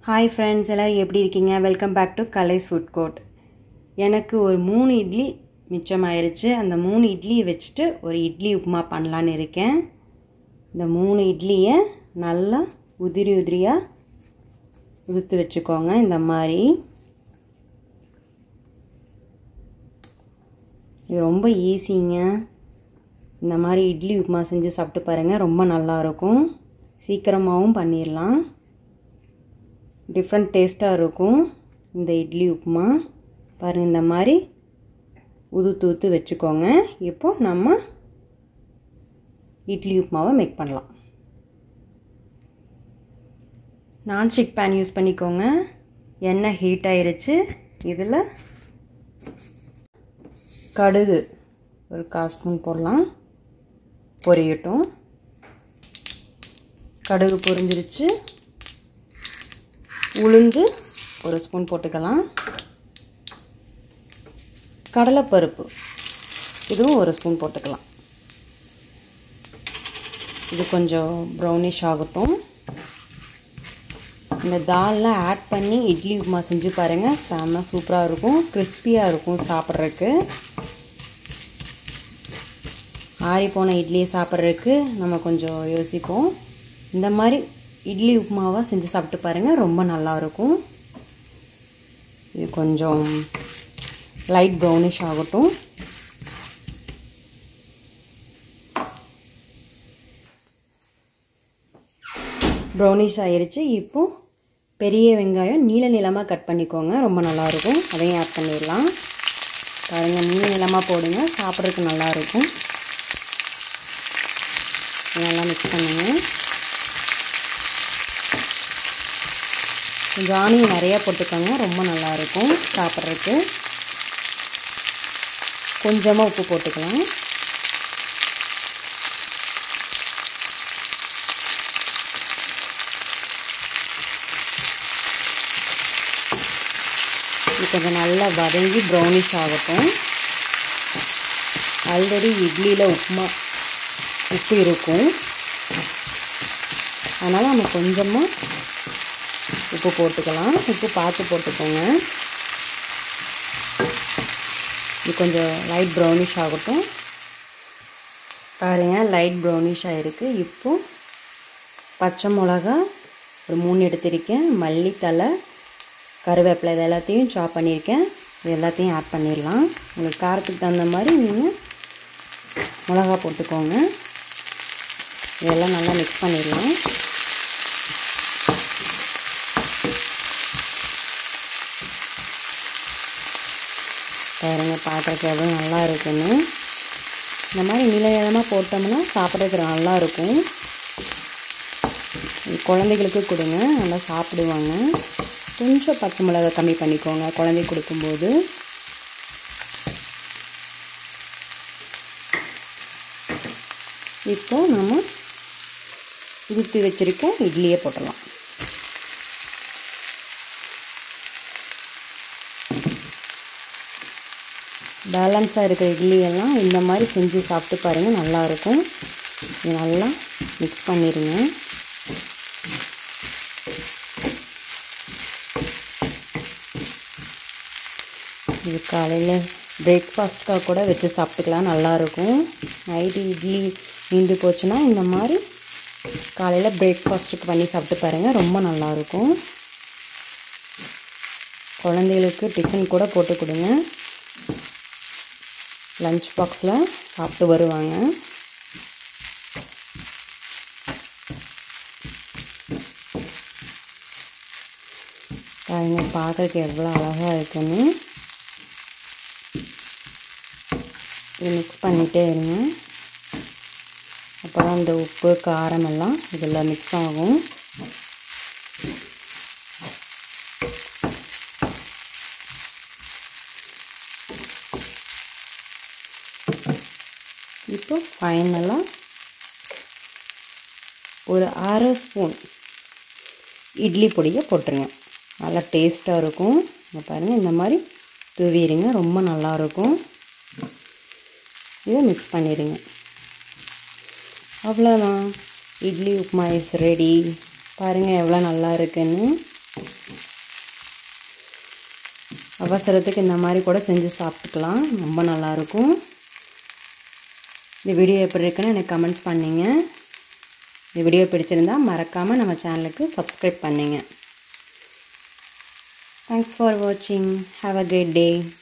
hi friends எல்லோரும் எப்படி இருக்கீங்க welcome back to Kalai's food court எனக்கு ஒரு மூணு இட்லி மிச்சமாயிருச்சு அந்த மூணு இட்லியை வச்சுட்டு ஒரு இட்லி உப்புமா பண்ணலான்னு இருக்கேன் இந்த மூணு இட்லியை நல்லா உதிரி உதிரியாக உதுத்து வச்சுக்கோங்க இந்த மாதிரி இது ரொம்ப ஈஸிங்க இந்த மாதிரி இட்லி உப்புமா செஞ்சு சாப்பிட்டு பாருங்கள் ரொம்ப நல்லாயிருக்கும் சீக்கிரமாகவும் பண்ணிடலாம் டிஃப்ரெண்ட் டேஸ்ட்டாக இருக்கும் இந்த இட்லி உப்புமா பாருங்கள் இந்த மாதிரி உதுத்து ஊத்து வச்சுக்கோங்க இப்போ நம்ம இட்லி உப்புமாவை மேக் பண்ணலாம் நான்ஸ்டிக் பேன் யூஸ் பண்ணிக்கோங்க எண்ணெய் ஹீட் ஆயிருச்சு இதில் கடுகு ஒரு கால் ஸ்பூன் போடலாம் பொரியட்டும் கடுகு பொரிஞ்சிருச்சு உளுந்து ஒரு ஸ்பூன் போட்டுக்கலாம் கடலைப்பருப்பு இதுவும் ஒரு ஸ்பூன் போட்டுக்கலாம் இது கொஞ்சம் ப்ரௌனிஷ் ஆகட்டும் இந்த தால்லாம் ஆட் பண்ணி இட்லி உப்புமா செஞ்சு பாருங்கள் செம்ம சூப்பராக இருக்கும் கிறிஸ்பியாக இருக்கும் சாப்பிட்றதுக்கு ஆறி போன இட்லியை சாப்பிட்றதுக்கு நம்ம கொஞ்சம் யோசிப்போம் இந்த மாதிரி இட்லி உப்புமாவாக செஞ்சு சாப்பிட்டு பாருங்கள் ரொம்ப நல்லாயிருக்கும் இது கொஞ்சம் லைட் ப்ரௌனிஷ் ஆகட்டும் ப்ரௌனிஷ் ஆயிருச்சு இப்போது பெரிய வெங்காயம் நீல நிலமாக கட் பண்ணிக்கோங்க ரொம்ப நல்லாயிருக்கும் அதையும் ஆட் பண்ணிடலாம் பாருங்கள் நீல நிலமாக போடுங்க சாப்பிட்றதுக்கு நல்லாயிருக்கும் நல்லா மிக்ஸ் பண்ணுங்கள் கொஞ்சம் ஆனியன் நிறையா போட்டுக்கோங்க ரொம்ப நல்லாயிருக்கும் சாப்பிட்றதுக்கு கொஞ்சமாக உப்பு போட்டுக்கலாம் இது கொஞ்சம் நல்லா வதங்கி ப்ரௌனிஷ் ஆகட்டும் ஆல்ரெடி இட்லியில் உப்புமா உப்பு இருக்கும் அதனால் நம்ம கொஞ்சமாக உப்பு போட்டுக்கலாம் உப்பு பார்த்து போட்டுக்கோங்க இது கொஞ்சம் லைட் ப்ரௌனிஷ் ஆகட்டும் பாருங்கள் லைட் ப்ரௌனிஷ் ஆகிருக்கு இப்போது பச்சை மிளகா ஒரு மூணு எடுத்திருக்கேன் மல்லித்தலை கருவேப்பிலை இது எல்லாத்தையும் சாப் பண்ணியிருக்கேன் இது எல்லாத்தையும் ஆட் பண்ணிடலாம் உங்களுக்கு காரத்துக்கு தகுந்த மாதிரி நீங்கள் மிளகா போட்டுக்கோங்க இதெல்லாம் நல்லா மிக்ஸ் பண்ணிடலாம் பாருங்க பார்க்குறக்கு எவ்வளோ நல்லா இருக்குன்னு இந்த மாதிரி நிலையமாக போட்டோம்னா சாப்பிட்றதுக்கு நல்லா இருக்கும் குழந்தைகளுக்கு கொடுங்க நல்லா சாப்பிடுவாங்க கொஞ்சம் பச்சை மிளகா கம்மி பண்ணிக்கோங்க குழந்தைக்கு கொடுக்கும்போது இப்போ நம்ம உதுத்தி வச்சுருக்க இட்லியை போட்டலாம் பேலன்ஸாக இருக்கிற இட்லியெல்லாம் இந்த மாதிரி செஞ்சு சாப்பிட்டு பாருங்கள் நல்லாயிருக்கும் இது நல்லா மிக்ஸ் பண்ணிடுங்க இது காலையில் பிரேக்ஃபாஸ்ட்காக கூட வச்சு சாப்பிட்டுக்கலாம் நல்லாயிருக்கும் நைட்டு இட்லி மீந்து போச்சுன்னா இந்த மாதிரி காலையில் பிரேக்ஃபாஸ்ட்டுக்கு பண்ணி சாப்பிட்டு பாருங்கள் ரொம்ப நல்லாயிருக்கும் குழந்தைகளுக்கு டிஃபன் கூட போட்டு கொடுங்க லஞ்ச் பாக்ஸில் சாப்பிட்டு வருவாங்க பாருங்க பார்க்குறதுக்கு எவ்வளோ அழகாக இருக்குன்னு இது மிக்ஸ் பண்ணிகிட்டே இருங்க அப்போ தான் இந்த உப்பு காரம் எல்லாம் இதில் மிக்ஸ் ஆகும் இப்போ ஃபைனலாக ஒரு அரை ஸ்பூன் இட்லி பொடியை போட்டுருங்க நல்லா டேஸ்ட்டாக இருக்கும் இங்கே பாருங்கள் இந்த மாதிரி தூவிடுங்க ரொம்ப நல்லாயிருக்கும் இதை மிக்ஸ் பண்ணிடுங்க அவ்வளோதான் இட்லி உப்புமா இஸ் ரெடி பாருங்கள் எவ்வளோ நல்லா இருக்குன்னு அவசரத்துக்கு இந்த மாதிரி கூட செஞ்சு சாப்பிட்டுக்கலாம் ரொம்ப நல்லாயிருக்கும் இந்த வீடியோ எப்படி இருக்குன்னு எனக்கு கமெண்ட்ஸ் பண்ணிங்க இந்த வீடியோ பிடிச்சிருந்தா மறக்காமல் நம்ம சேனலுக்கு சப்ஸ்கிரைப் பண்ணிங்க தேங்க்ஸ் ஃபார் வாட்சிங் ஹாவ் அ கிரேட் டே